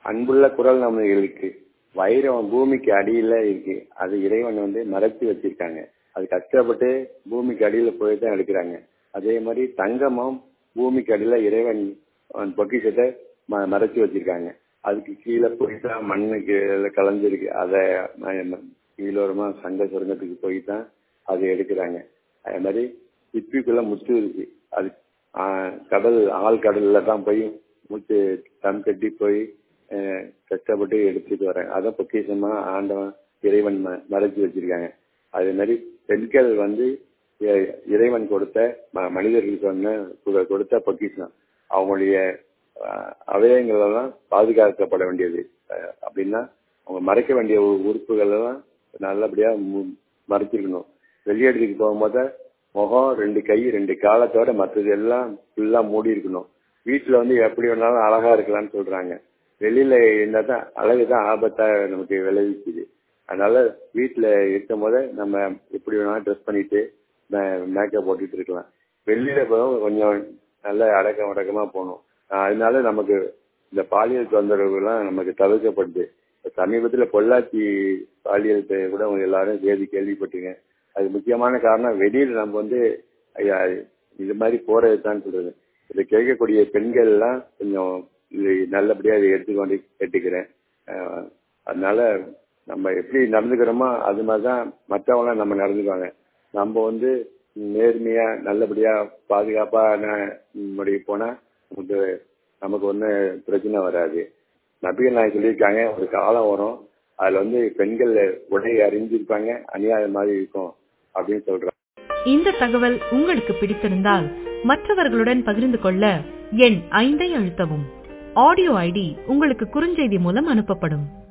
அன்புள்ள குரல் நம்மளுக்கு வைரம் பூமிக்கு அடியில இருக்கு அது இறைவன் வந்து மறைச்சு வச்சிருக்காங்க அது கஷ்டப்பட்டு பூமிக்கு அடியில போய் தான் எடுக்கிறாங்க அதே மாதிரி தங்கமும் பூமிக்கு அடியில இறைவன் பொக்கிஷத்தை மறைச்சு வச்சிருக்காங்க அதுக்கு கீழே போய் தான் மண்ணுக்கு கலந்துருக்கு அதை கீழோரமா சங்க சுரங்கத்துக்கு போய் தான் அதை எடுக்கிறாங்க அதே மாதிரி சிப்பிக்குள்ள முத்து இருக்கு அது கடல் ஆள் கடல்ல தான் போய் முத்து தம் கட்டி போய் கஷ்டப்பட்டு எடுத்துட்டு வரேன் அதான் பொக்கிஷமா ஆண்டவன் இறைவன் மறைச்சு வச்சிருக்காங்க அதே மாதிரி பெண்கள் வந்து இறைவன் கொடுத்த மனிதர்களுக்கு சொன்ன கொடுத்த பொக்கிஷம் அவங்களுடைய அவயங்கள் எல்லாம் பாதுகாக்கப்பட வேண்டியது அப்படின்னா அவங்க மறைக்க வேண்டிய உறுப்புகள் எல்லாம் நல்லபடியா மறைச்சிருக்கணும் வெளியேறதுக்கு போகும்போது முகம் ரெண்டு கை ரெண்டு காலத்தோட மற்றது எல்லாம் ஃபுல்லா மூடி இருக்கணும் வீட்டுல வந்து எப்படி வேணாலும் அழகா இருக்கலாம்னு சொல்றாங்க வெளியில இருந்தா தான் அழகுதான் ஆபத்தா நமக்கு விளைவிக்குது அதனால வீட்டுல இருக்கும் போதே நம்ம எப்படி வேணாலும் ட்ரெஸ் பண்ணிட்டு மேக்கப் போட்டுட்டு இருக்கலாம் வெளியில போகும் கொஞ்சம் நல்ல அடக்கம் அடக்கமா போகணும் அதனால நமக்கு இந்த பாலியல் தொந்தரவு எல்லாம் நமக்கு தவிர்க்கப்படுது சமீபத்துல பொள்ளாச்சி பாலியல் கூட எல்லாரும் செய்தி கேள்விப்பட்டீங்க அது முக்கியமான காரணம் வெளியில நம்ம வந்து இது மாதிரி போறது தான் சொல்றது இதை கேட்கக்கூடிய பெண்கள் எல்லாம் கொஞ்சம் இது நல்லபடியா இதை எடுத்துக்கொண்டு கேட்டுக்கிறேன் அதனால நம்ம எப்படி நடந்துக்கிறோமோ அது மாதிரிதான் மற்றவங்களாம் நம்ம நடந்துக்குவாங்க நம்ம வந்து நேர்மையா நல்லபடியா பாதுகாப்பா முடி போனா நமக்கு நமக்கு ஒன்றும் பிரச்சனை வராது நபிகள் நாய் சொல்லியிருக்காங்க ஒரு காலம் வரும் அதுல வந்து பெண்கள் உடை அறிஞ்சிருப்பாங்க அநியாயம் மாதிரி இருக்கும் அப்படின்னு சொல்றாங்க இந்த தகவல் உங்களுக்கு பிடித்திருந்தால் மற்றவர்களுடன் பகிர்ந்து கொள்ள எண் ஐந்தை அழுத்தவும் ஆடியோ ஐடி உங்களுக்கு குறுஞ்செய்தி மூலம் அனுப்பப்படும்